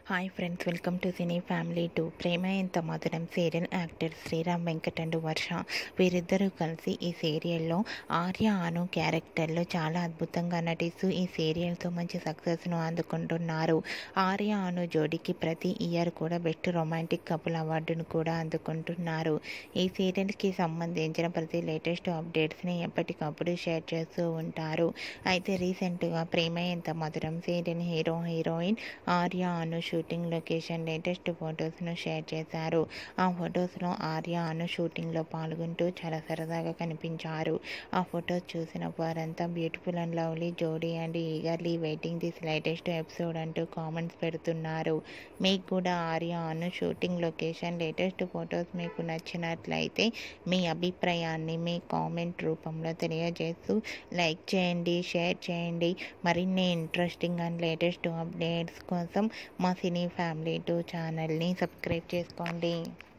hi friends welcome to cine family two Prema Entha Madhuram serial actor Sriram Venkat and Varsha వీరిద్దరూ కలిసి ఈ సీరియల్లో ఆర్య అను క్యారెక్టర్లో చాలా అద్భుతంగా నటిస్తూ ఈ సీరియల్తో మంచి సక్సెస్ను అందుకుంటున్నారు ఆర్య అను జోడీకి ప్రతి ఇయర్ కూడా బెస్ట్ రొమాంటిక్ కపుల్ అవార్డును కూడా అందుకుంటున్నారు ఈ సీరియల్కి సంబంధించిన ప్రతి లేటెస్ట్ అప్డేట్స్ని ఎప్పటికప్పుడు షేర్ చేస్తూ ఉంటారు అయితే రీసెంట్గా Prema Entha Madhuram serial hero heroine Arya Anu shooting location latest ఫొటోస్ను షేర్ చేశారు ఆ ఫొటోస్లో ఆర్య అను షూటింగ్లో పాల్గొంటూ చాలా సరదాగా కనిపించారు ఆ ఫొటోస్ చూసిన వారంతా beautiful and lovely jodi and eagerly waiting this latest episode అంటూ కామెంట్స్ పెడుతున్నారు మీకు కూడా Arya Anu shooting location latest photos మీకు నచ్చినట్లయితే మీ అభిప్రాయాన్ని మీ కామెంట్ రూపంలో తెలియజేస్తూ లైక్ చేయండి షేర్ చేయండి మరిన్ని ఇంట్రెస్టింగ్ అండ్ లేటెస్ట్ అప్డేట్స్ కోసం మా సినీ ఫ్యామిలీ టూ ఛానల్ని సబ్స్క్రైబ్ చేసుకోండి